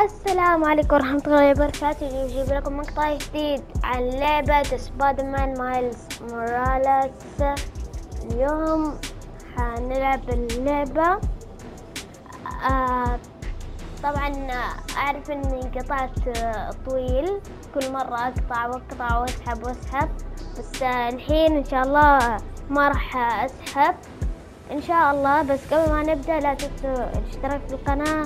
السلام عليكم ورحمة الله وبركاته نجيب لكم مقطع جديد عن لعبة سبايدر مان مايلز موراليس اليوم حنلعب اللعبة آه طبعا أعرف إني قطعت آه، طويل كل مرة أقطع وأقطع وأسحب وأسحب بس آه الحين إن شاء الله ما راح أسحب إن شاء الله بس قبل ما نبدأ لا تنسوا الاشتراك في القناة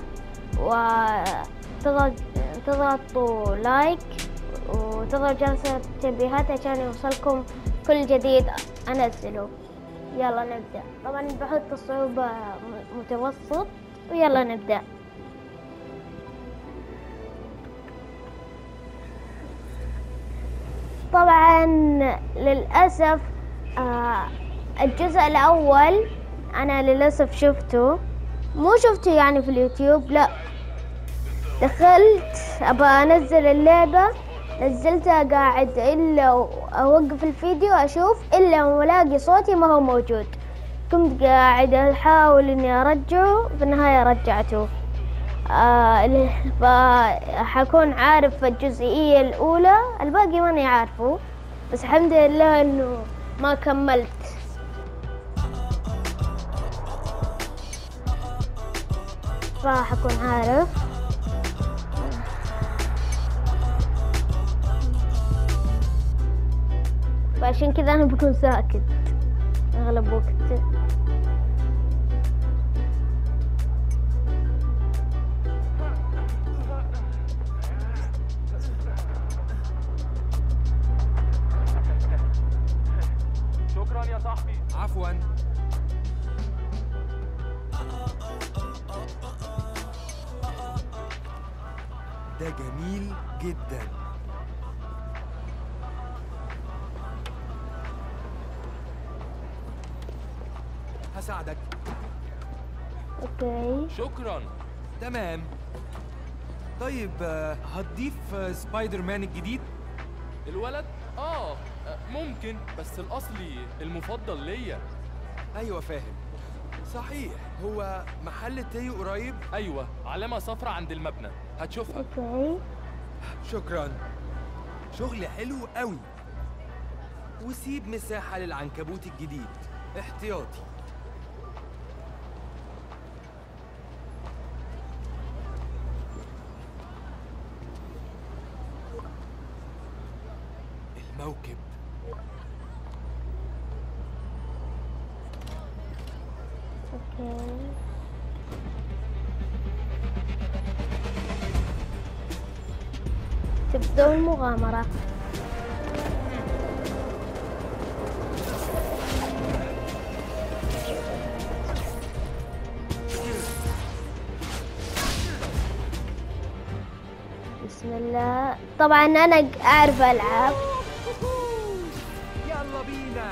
وتضغطوا لايك وتضغطوا جرس التنبيهات عشان يوصلكم كل جديد أنزله يلا نبدأ طبعا بحط الصعوبة متوسط ويلا نبدأ طبعا للأسف آه الجزء الأول أنا للأسف شفته مو شفته يعني في اليوتيوب لا دخلت ابى انزل اللعبة نزلتها قاعد الا اوقف الفيديو اشوف الا ولاقي صوتي ما هو موجود كنت قاعد احاول اني ارجعه في النهاية رجعته آه فحكون عارف الجزئية الاولى الباقي ماني عارفه بس الحمد لله انه ما كملت راح اكون عارف فعشان كذا انا بكون ساكت اغلب وقت شكرا يا صاحبي عفوا ده جميل جدا هساعدك اوكي شكرا تمام طيب آه، هتضيف آه، سبايدر مان الجديد الولد اه آه، ممكن بس الاصلي المفضل ليا ايوه فاهم صحيح هو محل تيو قريب ايوه علامه صفرة عند المبنى هتشوفها اوكي شكرا شغل حلو قوي وسيب مساحة للعنكبوت الجديد احتياطي الموكب اوكي تبدأ المغامرة بسم الله طبعا انا اعرف العب يلا بينا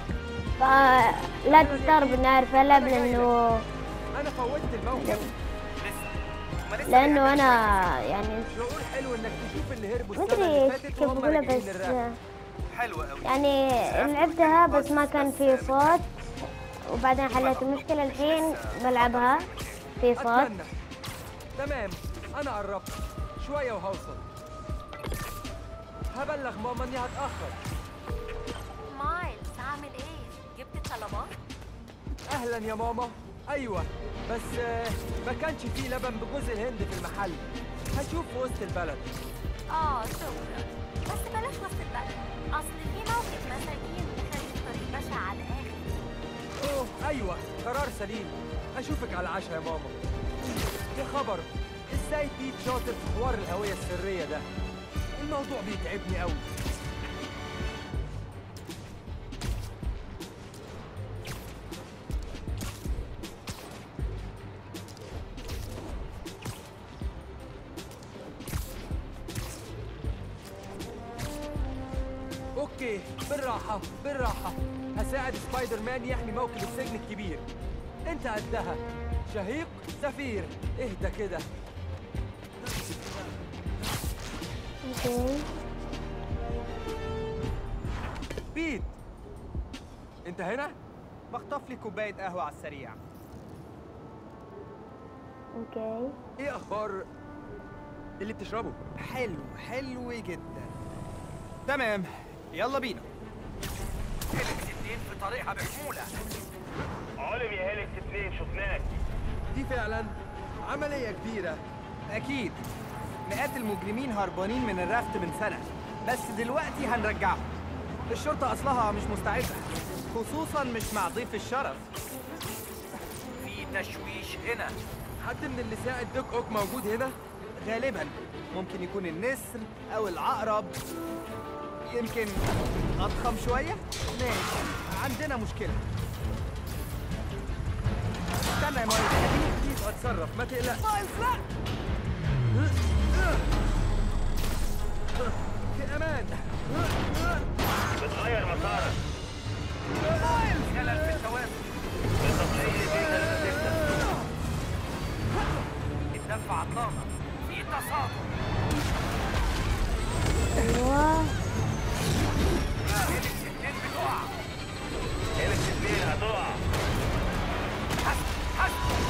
فلا تستغرب اني اعرف العب لانه انا فوتت الموكب لانه انا يعني شعور حلو انك تشوف اللي هربوا ما السنة ادري اللي ايش فاتت كيف وهم اقولها راجعين بس للراب حلوة قوي يعني لعبتها بس ما كان في صوت وبعدين حليت المشكلة الحين بلعبها في صوت اتمنى تمام انا قربت شوية وهوصل هبلغ ماما اني هتأخر مايلز عامل ايه؟ جبت الطلبات؟ اهلا يا ماما ايوه بس آه، ما كانش فيه لبن بجوز الهند في المحل هشوف في وسط البلد اه شكرا بس بلاش وسط البلد اصل في موقف مساكين مخلي الطريق بشع على الاخر اوه ايوه قرار سليم اشوفك على العشاء يا ماما يا خبر ازاي بيت شاطر في حوار الهوية السرية ده الموضوع بيتعبني قوي اوكي بالراحة بالراحة هساعد سبايدر مان يحمي موكب السجن الكبير انت قدها شهيق زفير اهدى كده اوكي بيت انت هنا بخطف لي كوباية قهوة على السريع اوكي ايه اخبار اللي بتشربه حلو حلو جدا تمام يلا بينا هيلكس اتنين في طريقها بحمولة علم يا هيلكس اتنين شفناك دي فعلا عملية كبيرة اكيد مئات المجرمين هربانين من الرفت من سنة بس دلوقتي هنرجعهم الشرطة أصلها مش مستعدة خصوصا مش مع ضيف الشرف في تشويش هنا حد من اللي ساعد دوك اوك موجود هنا غالبا ممكن يكون النسر أو العقرب يمكن أضخم شوية ماشي عندنا مشكلة استنى يا مايلز خليني كيف اتصرف ما تقلقش مايلز لا في امان بتغير مسارك خلل في التوازن بتطلعي بيك المسكتة الدفع عطلانة في تصادم ايوه هيلكس اتنين بتقع هيلكس اتنين هتقع حسب حسب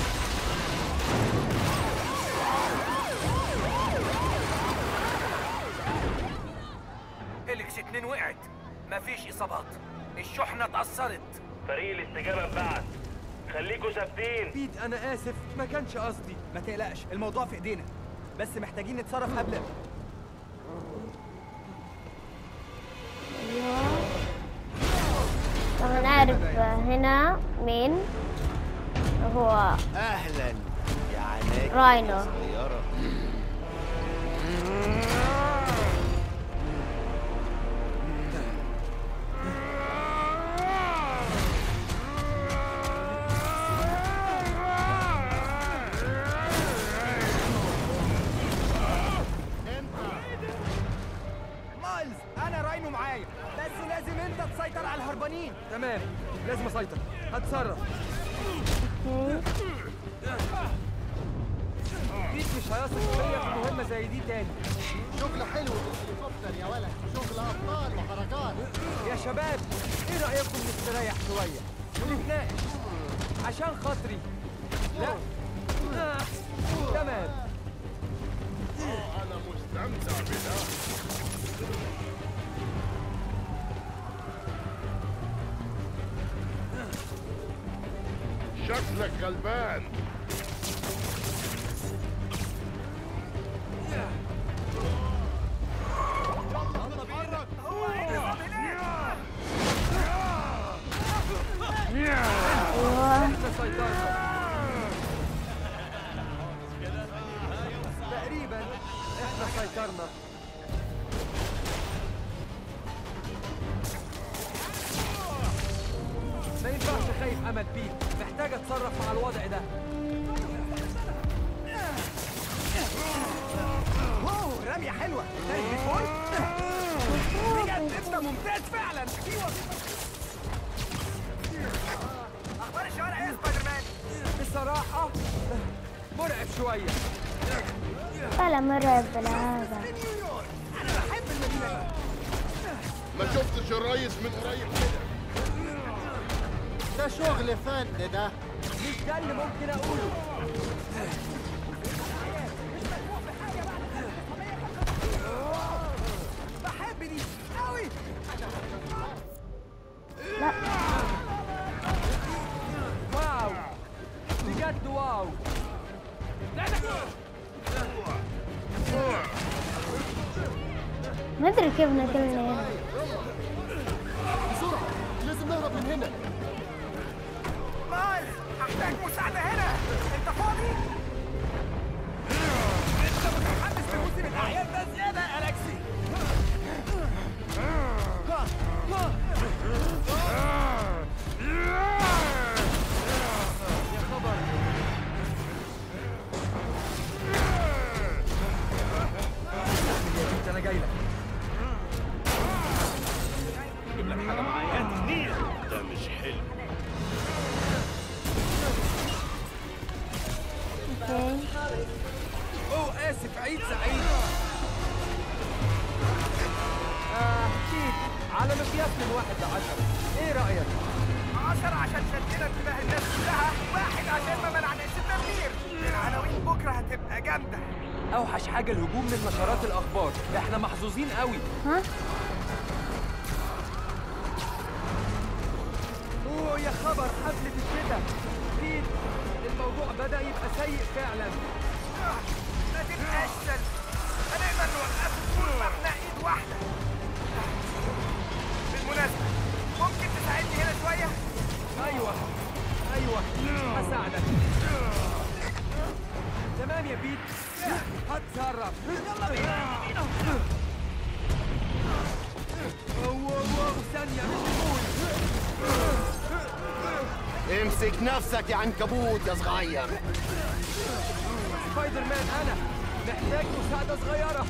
هيلكس اتنين وقعت مفيش اصابات الشحنة اتأثرت فريق الاستجابة اتبعت خليكوا ثابتين بيت انا اسف ما كانش قصدي ما تقلقش الموضوع في ايدينا بس محتاجين نتصرف قبل ايوه طبعا نعرف هنا مين هو اهلا يا عناك راينو. صغيرة مايلز انا راينو معايا بس لازم انت تسيطر على الهربانين تمام لازم اسيطر هتصرف بيت مش هيثق فيا في مهمة زي دي تاني شغل حلو بالهليكوبتر يا ولد شغل ابطال وحركات يا شباب ايه رأيكم نستريح شوية ونتناقش عشان خاطري لا آه. تمام أنا مستمتع بده شكلك غلبان ايوه احنا سيطرنا تقريبا احنا سيطرنا ما ينفعش خايف امل بيت محتاج اتصرف مع الوضع ده واو رمية حلوة شايف بيتبول بجد انت ممتاز فعلا ايوه اخبار الشوارع ايه يا سبايدر مان بصراحة مرعب شوية ولا مرعب ولا هذا ما شفتش الريس من قريب كده ده شغل فن ده مش ده اللي ممكن اقوله بحب دي قوي واو بجد واو ما ادري كيف نقلنا هنا بسرعة لازم نهرب من هنا مايلز هحتاج مساعدة هنا انت فاضي؟ انت متحمس لموسم الاعياد ده زيادة يا الكسي يا خبر انا جاي لك ده مش حلو اوكي اوه اسف عيد سعيد آه كيف على مقياس من واحد لعشرة ايه رأيك؟ عشرة عشان شدنا انتباه الناس كلها واحد عشان ما منعناش التدمير العناوين بكرة هتبقى جامدة اوحش حاجه الهجوم من نشرات الاخبار احنا محظوظين قوي ها اوه يا خبر حفله الشتاء بيت الموضوع بدا يبقى سيء فعلا ما تبقاش سلبي هنقدر نوقفه طول ما احنا ايد واحده بالمناسبه ممكن تساعدني هنا شويه ايوه ايوه هساعدك تمام يا بيت هتصرف يلا بينا واو واو ثانية مش المول امسك نفسك يا عنكبوت يا صغير سبايدر مان انا محتاج مساعدة صغيرة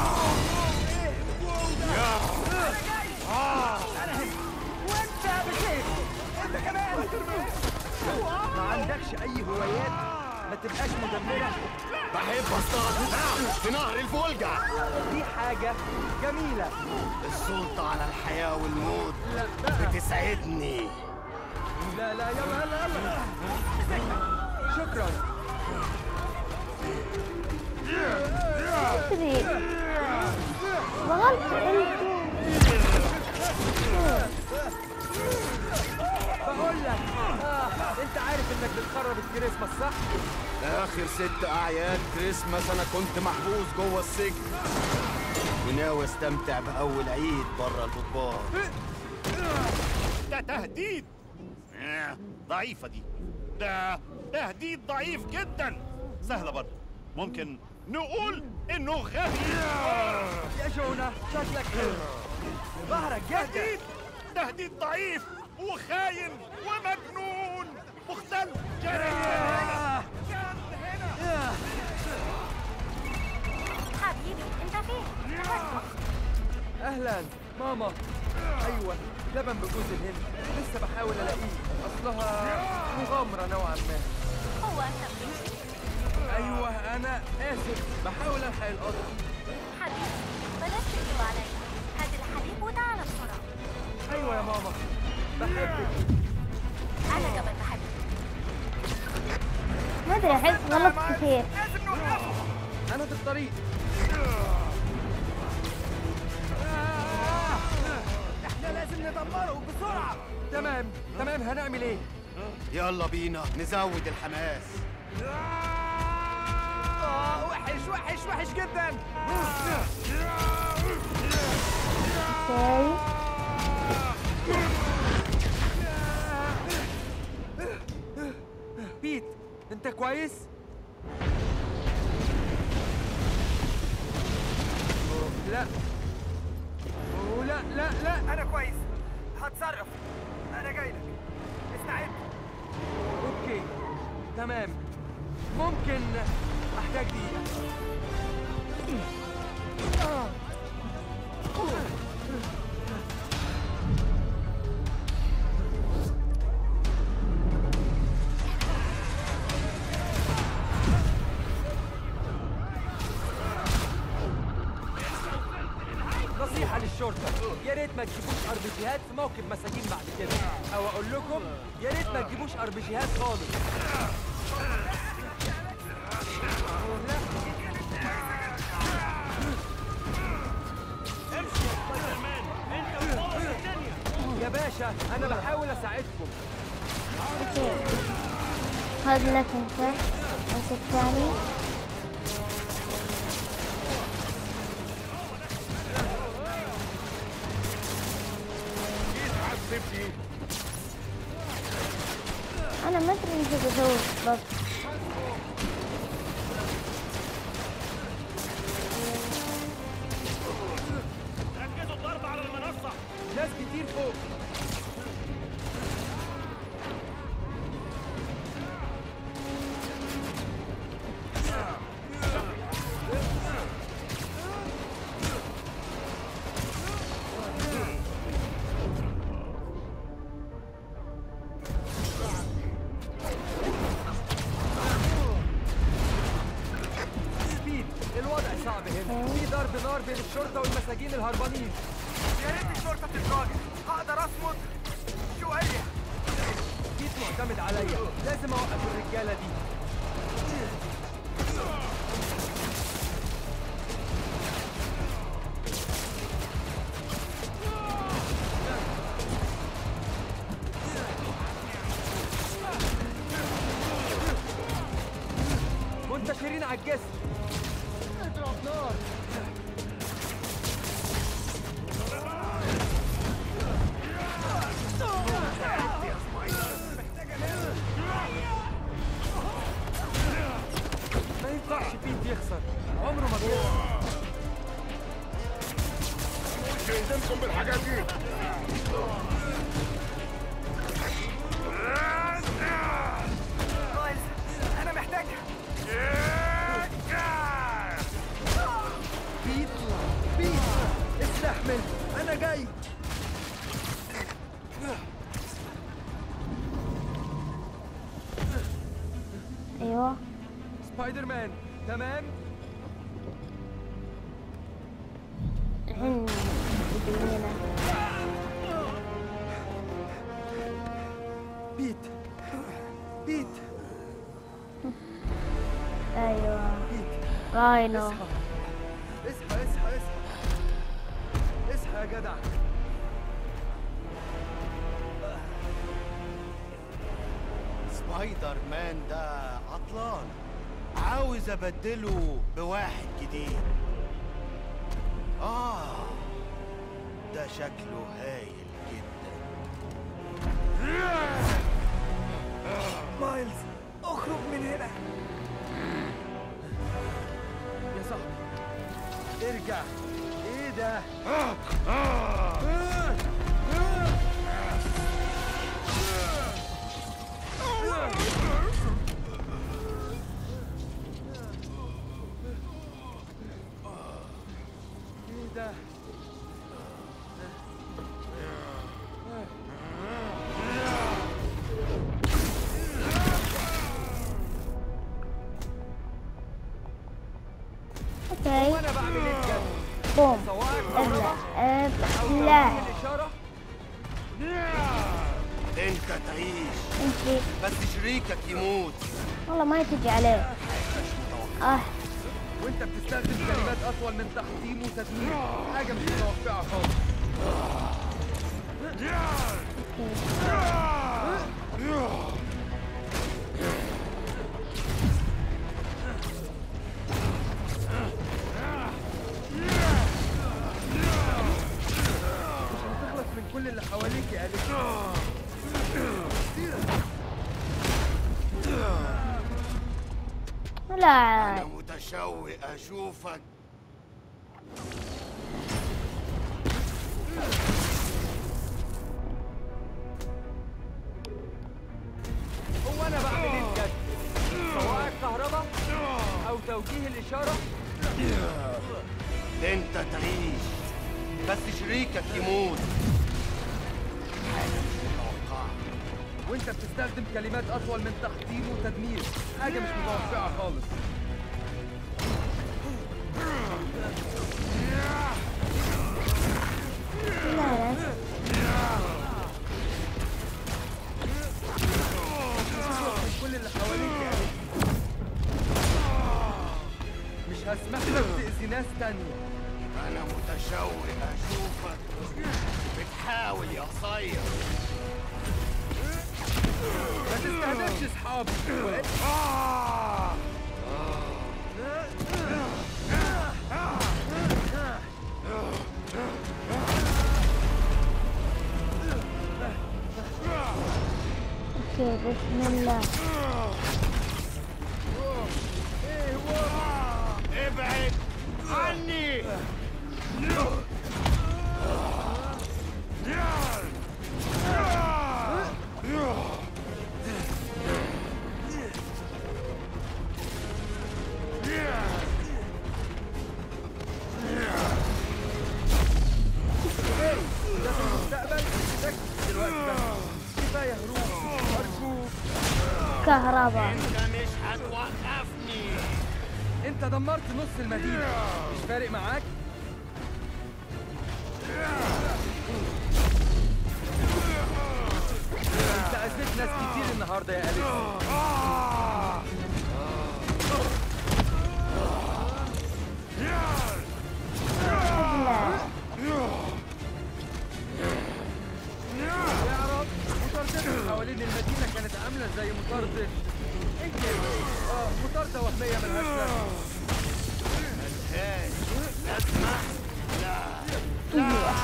وانت بشيء انت كمان ما عندكش اي هوايات ما تبقاش مدمرة بحب اصطاد في نهر الفولجا دي حاجة جميلة السلطة على الحياة والموت بتسعدني لا لا يلا يلا يلا شكرا ادري ضغطت انت بقول لك آه. انت عارف انك بتقرب الكريسماس صح؟ اخر ست اعياد كريسماس انا كنت محبوس جوه السجن وناوي استمتع باول عيد بره القضبان ده تهديد آه، ضعيفة دي ده تهديد ضعيف جدا سهلة برضه ممكن نقول انه غبي يا جونا شكلك حلو ظهرك جدا تهديد تهديد ضعيف وخاين ومجنون مختل جريء حبيبي انت فين؟ تعال. اهلا ماما ايوه لبن بجوز الهند لسه بحاول الاقيه اصلها مغامره نوعا ما هو انت بتمشي؟ ايوه انا اسف بحاول الحق القطر حبيبي بلاش تقلب عليا هات الحليب وتعالى بسرعة ايوه يا ماما بحبك انا كمان بحبك ما ادري احس غلط كثير لازم نوقفه انا في الطريق احنا لازم ندمره بسرعه تمام تمام هنعمل ايه يلا بينا نزود الحماس اه وحش وحش وحش جدا اوكي بيت انت كويس أوه، لا أوه، لا لا لا انا كويس هتصرف انا جاي لك استعد اوكي تمام ممكن احتاج دقيقة نصيحة للشرطة يا ريت ما تجيبوش اربجيهات في موكب مساجين بعد كده او اقول لكم يا ريت ما تجيبوش اربجيهات خالص يا باشا انا بحاول اساعدكم اوكي خذ لك انت امسك ثاني انا ما ادري ايش بسوي بالضبط ركزوا الضرب على المنصة ناس كتير فوق سبيد الوضع صعب هنا في ضرب نار بين الشرطة والمساجين الهربانين يا ريت الشرطه تتراجع هقدر اصمد شويه بيت معتمد عليا لازم اوقف الرجاله دي داخلين على الجسر اضرب نار ما ينفعش بيت يخسر عمره ما بيخسر مش يلزمكم بالحاجات دي مايلز انا محتاجها بيت بيت استحمل انا جاي ايوه سبايدر مان تمام الحين يجينا بيت بيت ايوه بيت راينو اصحى اصحى اصحى اصحى اصحى يا جدع سبايدر مان ده عطلان عاوز ابدله بواحد جديد اه ده شكله هايل جدا مايلز اخرج من هنا يا صاحبي ارجع ايه ده ايه ده اوكي وانا بعمل ايه بجد بوم صواعق ابلع كهرباء ابلع الاشاره انت تعيش انت بس شريكك يموت والله ما تجي عليه اه وانت بتستخدم كلمات اطول من تحطيم وتدمير حاجه مش متوقعه خالص عشان تخلص من كل اللي حواليك يا أليس لا انا متشوق اشوفك هو انا بعمل ايه بجد صواعق كهرباء او توجيه الاشاره انت تعيش بس شريكك يموت حاجه مش متوقعه وانت بتستخدم كلمات اطول من تحطيم وتدمير حاجه مش متوقعه خالص لا من كل اللي حواليك يا أليس. مش هسمح لك تأذي ناس تانية انا متشوق اشوفك بتحاول يا قصير ما تستهدفش اصحابي اوكي بسم الله ابعد عني ده في المستقبل ركز دلوقتي بس كفايه هروب ارجوك كهرباء انت مش هتوقفني انت دمرت نص المدينه مش فارق معاك انت اذيت ناس كتير النهارده يا اليكس ابلع يا رب مطاردتك حوالين المدينه كانت عامله زي مطارده ايه كده؟ اه مطارده وهميه ملهاش لازمه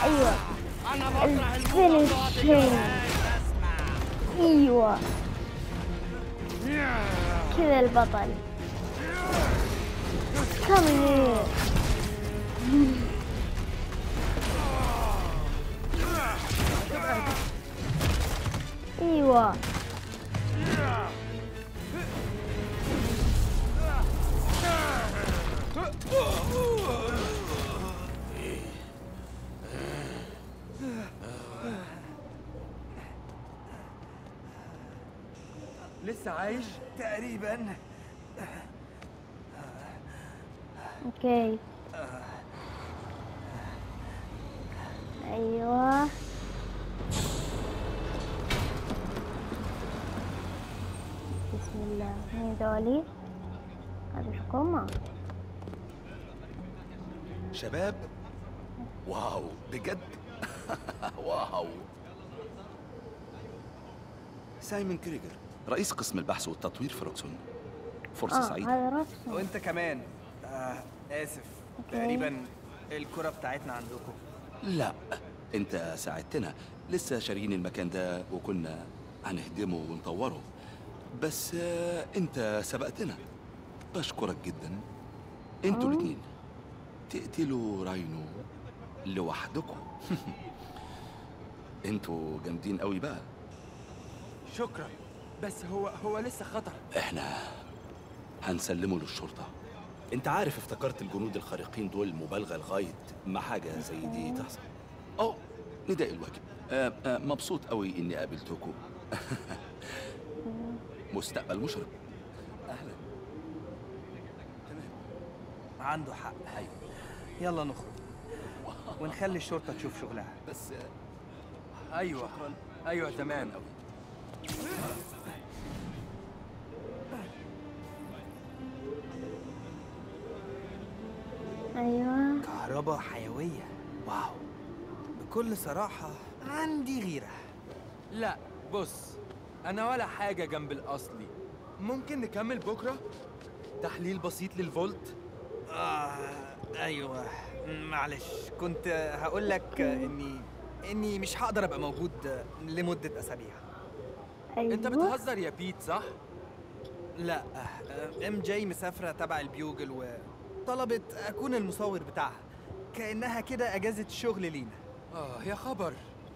ايوه الفينيشنج ايوه كذا البطل كم هير ايوه لسه عايش تقريبا اوكي ايوه بسم الله مين دولي هذه الحكومة شباب واو بجد واو سايمون كريجر رئيس قسم البحث والتطوير في روكسون فرصة اه سعيدة هذا رسم وانت كمان آه اسف تقريبا الكرة بتاعتنا عندكم لا انت ساعدتنا لسه شاريين المكان ده وكنا هنهدمه ونطوره بس آه، انت سبقتنا بشكرك جدا انتوا الاتنين تقتلوا راينو لوحدكم انتوا جامدين قوي بقى شكرا بس هو هو لسه خطر احنا هنسلمه للشرطة انت عارف افتكرت الجنود الخارقين دول مبالغة لغاية ما حاجة زي دي تحصل اه نداء الواجب آه آه مبسوط قوي اني قابلتكم مستقبل مشرق اهلا عنده حق يلا نخرج ونخلي الشرطة تشوف شغلها بس ايوه ايوه تمام ايوه كهرباء حيوية واو بكل صراحة عندي غيرة لا بص انا ولا حاجه جنب الاصلي ممكن نكمل بكره تحليل بسيط للفولت آه أيوة معلش كنت هقول لك إني إني مش هقدر أبقى موجود لمدة أسابيع ايوه انت بتهزر يا بيت صح لا آه، ام جي مسافرة تبع البيوجل وطلبت أكون المصور بتاعها كأنها كده أجازة شغل لينا اه يا خبر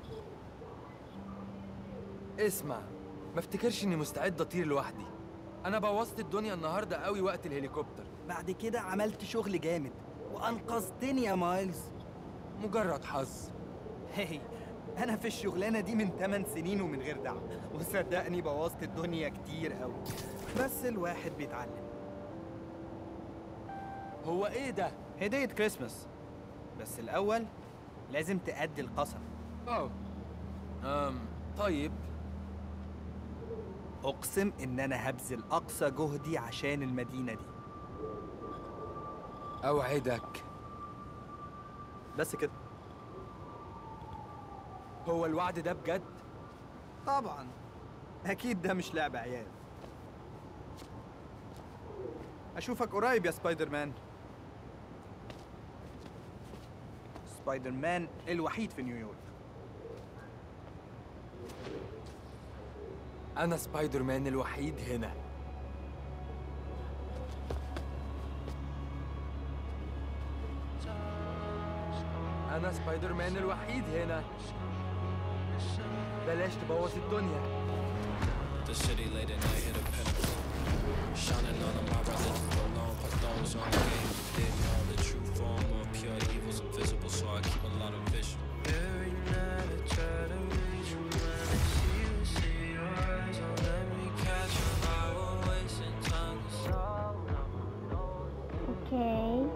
اسمع ما افتكرش اني مستعد اطير لوحدي انا بوظت الدنيا النهارده قوي وقت الهليكوبتر بعد كده عملت شغل جامد وأنقذتني يا مايلز مجرد حظ هي أنا في الشغلانة دي من 8 سنين ومن غير دعم وصدقني بوظت الدنيا كتير قوي بس الواحد بيتعلم هو ايه ده هدية كريسماس بس الأول لازم تأدي القسم اه أم طيب أقسم إن أنا هبذل أقصى جهدي عشان المدينة دي اوعدك بس كده هو الوعد ده بجد طبعا أكيد ده مش لعب عيال أشوفك قريب يا سبايدر مان سبايدر مان الوحيد في نيويورك انا سبايدر مان الوحيد هنا انا سبايدر مان الوحيد هنا بلاش تبوظ الدنيا The city late at night hit a pinnacle. Shining on my brother for long, put those on the game. Didn't know the true form of pure evil's invisible, so I keep a lot of vision. Every night I try to reach you, when I see you, see your eyes, don't let me catch you. I will wasting time. اوكي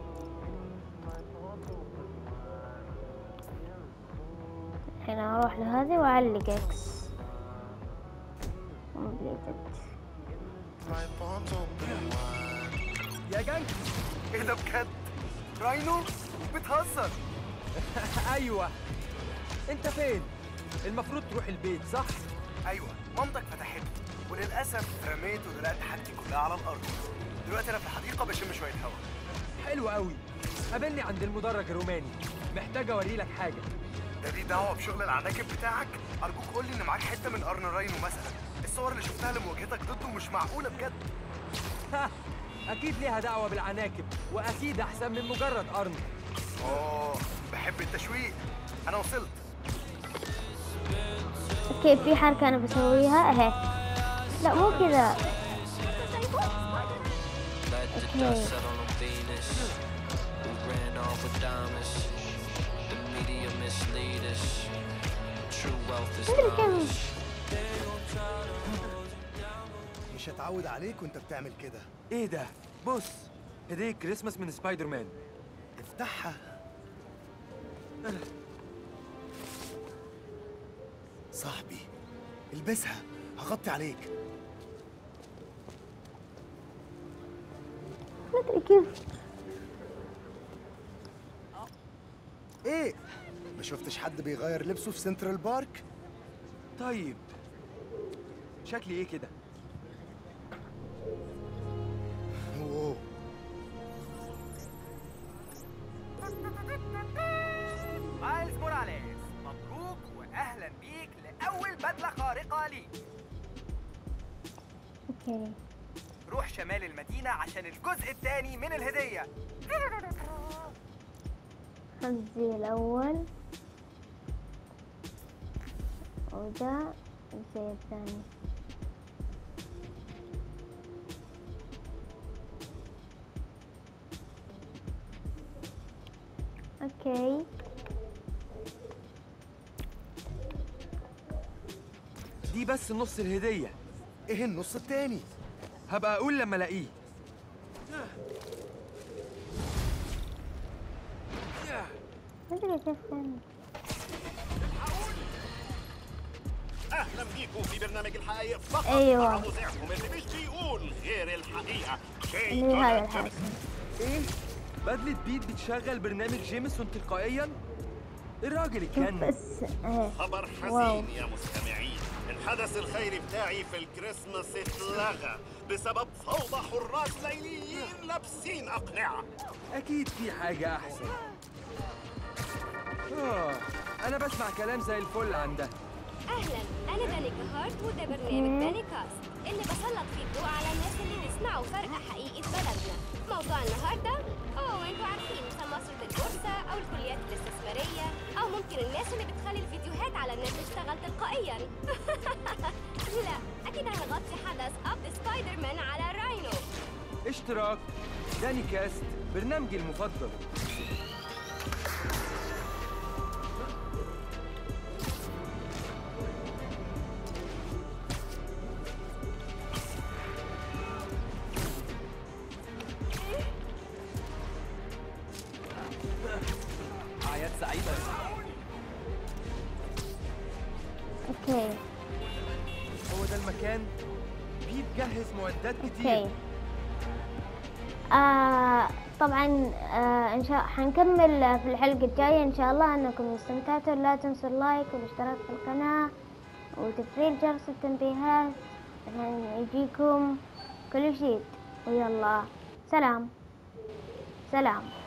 الحين اروح لهذه واعلق اكس completed. يا جنك ايه ده بجد راينو بتهزر ايوه انت فين المفروض تروح البيت صح ايوه مامتك فتحت لي وللاسف رميت ودلقت حاجتي كلها على الارض دلوقتي انا في الحديقه بشم شويه هوا حلو قوي قابلني عند المدرج الروماني محتاج اوري لك حاجه ده ليه دعوه بشغل العناكب بتاعك ارجوك قول لي ان معاك حته من ارن راينو مثلا الصور اللي شفتها لمواجهتك ضده مش معقوله بجد ها اكيد ليها دعوه بالعناكب واكيد احسن من مجرد قرن اوه بحب التشويق انا وصلت اوكي في حركة انا بسويها اهي لا مو كذا Let the Okay. dust settle on Venus. We ran off with diamonds. The media mislead us. True wealth is مدري كم knowledge. مش هتعود عليك وانت بتعمل كده ايه ده بص هديه كريسماس من سبايدر مان افتحها صاحبي البسها هغطي عليك مدري كيف ايه ما شفتش حد بيغير لبسه في سنترال بارك طيب شكلي ايه كده اوه مايلز موراليس مبروك واهلا بيك لاول بدله خارقه ليك اوكي روح شمال المدينه عشان الجزء الثاني من الهديه خذي الاول وده زي الثاني اوكي دي بس نص الهديه ايه النص التاني هبقى اقول لما الاقيه مدري كيف كان اهلا بيكم في برنامج الحقائق فقط أيوة. مع مذيعكم اللي مش بيقول غير الحقيقه شيء اللي هي هاي طلع الحاجة ايه بدله بيت بتشغل برنامج جيمسون تلقائيا الراجل شوف اتجنن بس اهي خبر واو. حزين يا مستمعين الحدث الخيري بتاعي في الكريسماس اتلغى بسبب فوضى حراس ليليين لابسين اقنعه اكيد في حاجه احسن اه انا بسمع كلام زي الفل عن ده اهلا انا دانيكا هارت وده برنامج دانيكاست اللي بسلط فيه الضوء على الناس اللي بيصنعوا فرق حقيقي في بلدنا موضوع النهارده اوه انتوا عارفين سماسرة البورصة او الكليات الاستثمارية او ممكن الناس اللي بتخلي الفيديوهات على النت تشتغل تلقائيا لا اكيد هنغطي حدث قبض سبايدر مان على راينو اشتراك داني كاست برنامجي المفضل اعياد سعيده اوكي هو ده المكان بيت جهز معدات اوكي كتير آه طبعا آه ان شاء حنكمل في الحلقة الجاية ان شاء الله انكم استمتعتوا لا تنسوا اللايك والاشتراك في القناة وتفعيل جرس التنبيهات عشان يجيكم كل جديد ويلا سلام سلام